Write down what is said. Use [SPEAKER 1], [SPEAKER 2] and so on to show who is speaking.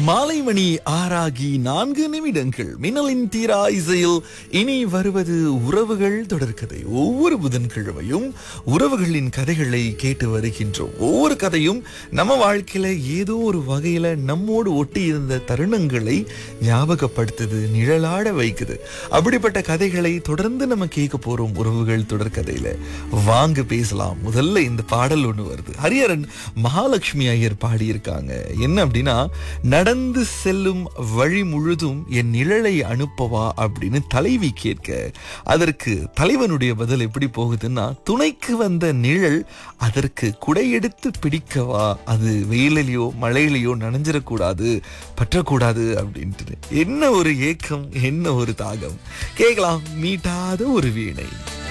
[SPEAKER 1] மாலை மணி ஆறாகி நான்கு நிமிடங்கள் மின்னலின் தீரா இசையில் இனி வருவது உறவுகள் தொடர்கதை ஒவ்வொரு புதன்கிழமையும் உறவுகளின் கதைகளை கேட்டு வருகின்றோம் ஒவ்வொரு கதையும் நம்ம வாழ்க்கையில ஏதோ ஒரு வகையில நம்மோடு ஒட்டி இருந்த தருணங்களை ஞாபகப்படுத்துது நிழலாட வைக்குது அப்படிப்பட்ட கதைகளை தொடர்ந்து நம்ம கேட்க போறோம் உறவுகள் தொடர்கதையில வாங்க பேசலாம் முதல்ல இந்த பாடல் ஒண்ணு வருது ஹரியரன் மகாலட்சுமி ஐயர் பாடியிருக்காங்க என்ன அப்படின்னா நடந்து செல்லும் வழி முழுதும் என் நிழலை அனுப்பவா அப்படின்னு தலைவி கேட்க அதற்கு தலைவனுடைய பதில் எப்படி போகுதுன்னா துணைக்கு வந்த நிழல் அதற்கு குடையெடுத்து பிடிக்கவா அது வெயிலிலையோ மழையிலையோ நனைஞ்சிடக்கூடாது பற்றக்கூடாது அப்படின்ட்டு என்ன ஒரு ஏக்கம் என்ன ஒரு தாகம் கேட்கலாம் மீட்டாத ஒரு வீணை